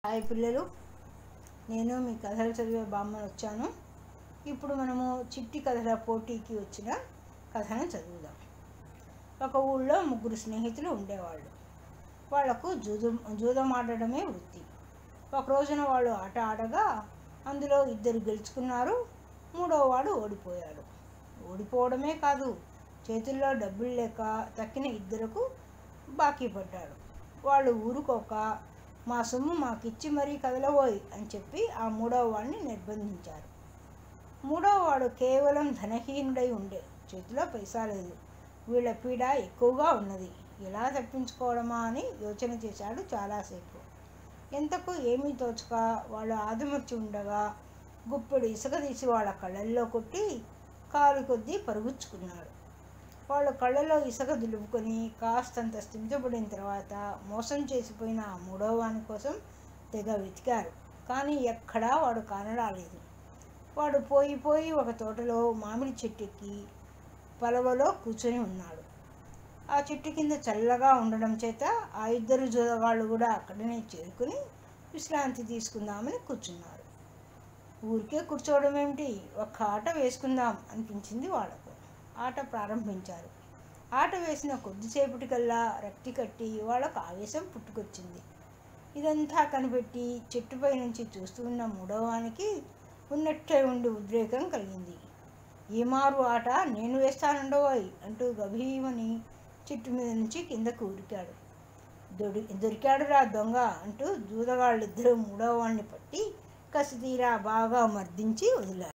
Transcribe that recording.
hi పిల్లలు నేను మీ కథలు చదివే బామ్మను వచ్చాను ఇప్పుడు మనము చిట్టి కథల పోటీకి వచ్చిన కథను చదువుదాం ఒక ఊళ్ళో ముగ్గురు స్నేహితులు ఉండేవాళ్ళు వాళ్లకు జూదం జూదం ఆడడమే వృత్తి ఒక రోజున వాళ్ళు ఆట ఆడగా అందులో ఇద్దరు గెలుచుకున్నారు మూడో వాడు ఓడిపోయాడు ఓడిపోవడమే కాదు చేతుల్లో డబ్బులు లేక తక్కిన ఇద్దరకు బాకీ పడ్డాడు వాళ్ళు ఊరుకోక మా సొమ్ము మాకిచ్చి మరీ కదలబోయ్ అని చెప్పి ఆ మూడవ వాడిని నిర్బంధించారు మూడవ వాడు కేవలం ధనహీనుడై ఉండే చేతిలో పైసా లేదు వీళ్ళ పీడ ఎక్కువగా ఉన్నది ఎలా తప్పించుకోవడమా అని యోచన చేశాడు చాలాసేపు ఎంతకు ఏమీ తోచక వాళ్ళు ఆదమర్చి ఉండగా గుప్పెడు ఇసుక తీసి వాళ్ళ కళ్ళల్లో కొట్టి కాలు కొద్దీ పరుగుచ్చుకున్నాడు వాళ్ళు కళ్ళలో ఇసుక దులుపుకొని కాస్తంత స్థిమితపడిన తర్వాత మోసం చేసిపోయిన ఆ మూడవ వాని కోసం తెగ వెతికారు కానీ ఎక్కడా వాడు కానరాలేదు వాడు పోయి పోయి ఒక తోటలో మామిడి చెట్టుకి పలవలో కూర్చొని ఉన్నాడు ఆ చెట్టు కింద చల్లగా ఉండడం చేత ఆ ఇద్దరు జోదగాళ్ళు కూడా అక్కడనే చేరుకుని విశ్రాంతి తీసుకుందామని కూర్చున్నారు ఊరికే కూర్చోవడం ఏమిటి ఒక్క ఆట వేసుకుందాం అనిపించింది వాళ్ళకు ఆట ప్రారంభించారు ఆట వేసిన కొద్దిసేపటికల్లా రక్తి కట్టి వాళ్ళకు ఆవేశం పుట్టుకొచ్చింది ఇదంతా కనిపెట్టి చెట్టుపై నుంచి చూస్తూ ఉన్న మూడవానికి ఉన్నట్టే ఉండి ఉద్రేకం కలిగింది ఈ మారు ఆట నేను వేస్తానుండవోయ్ అంటూ గభీమని చెట్టు మీద నుంచి కిందకు ఉరికాడు దొడి దొరికాడురా దొంగ అంటూ దూదగాళ్ళిద్దరూ మూడవ వాడిని పట్టి కసితీరా బాగా మర్దించి వదిలారు